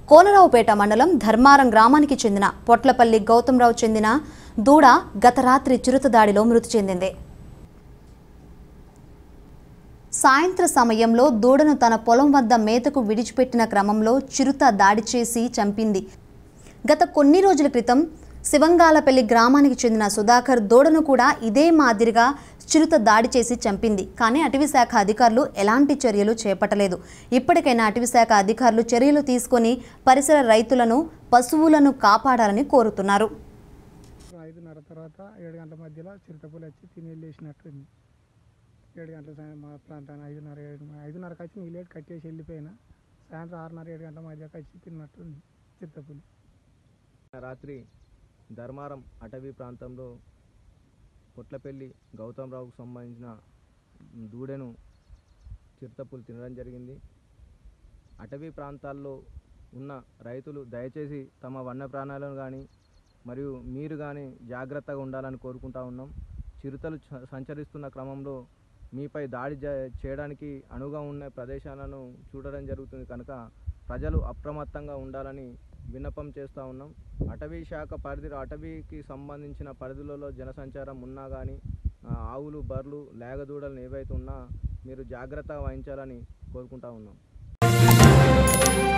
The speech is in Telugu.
కోనరావుపేట మండలం ధర్మారం గ్రామానికి చెందిన పొట్లపల్లి గౌతంరావు చెందిన దూడ గత రాత్రి చిరుత దాడిలో మృతి చెందింది సాయంత్ర సమయంలో దూడను తన పొలం వద్ద మేతకు విడిచిపెట్టిన క్రమంలో చిరుత దాడి చేసి చంపింది గత కొన్ని రోజుల క్రితం శివంగాలపల్లి గ్రామానికి చెందిన సుధాకర్ దూడను కూడా ఇదే మాదిరిగా చిరుత దాడి చేసి చంపింది కానీ అటవీశాఖ అధికారులు ఎలాంటి చర్యలు చేపట్టలేదు ఇప్పటికైనా అటవీశాఖ అధికారులు చర్యలు తీసుకొని పరిసర రైతులను పశువులను కాపాడాలని కోరుతున్నారు ఐదున్నర తర్వాత ఏడు గంటల మధ్యలో చిరుతపులు వచ్చి తిని వెళ్ళేసినట్టుంది ఏడు గంటల సాయం మా ప్రాంతాన్ని ఐదున్నర ఏడు ఐదున్నరకు వచ్చి నీళ్ళు కట్టేసి వెళ్ళిపోయినా సాయంత్రం ఆరున్నర ఏడు గంటల మధ్యకి వచ్చి తిన్నట్టుంది చిరుతపులి రాత్రి ధర్మారం అటవీ ప్రాంతంలో పొట్లపల్లి గౌతమ్రావుకు సంబంధించిన దూడెను చిరుతపులు తినడం జరిగింది అటవీ ప్రాంతాల్లో ఉన్న రైతులు దయచేసి తమ వన్య ప్రాణాలను కానీ మరియు మీరు కానీ జాగ్రత్తగా ఉండాలని కోరుకుంటా ఉన్నాం చిరుతలు చ- సంచరిస్తున్న క్రమంలో మీపై దాడి జ- చేయడానికి అనువుగా ఉన్న ప్రదేశాలను చూడడం జరుగుతుంది కనుక ప్రజలు అప్రమత్తంగా ఉండాలని విన్నపం చేస్తూ ఉన్నాం అటవీ శాఖ పరిధిలో అటవీకి సంబంధించిన పరిధిలో జనసంచారం ఉన్నా కానీ ఆవులు బర్రెలు లేగదూడలు ఏవైతే ఉన్నా మీరు జాగ్రత్త వహించాలని కోరుకుంటా ఉన్నాం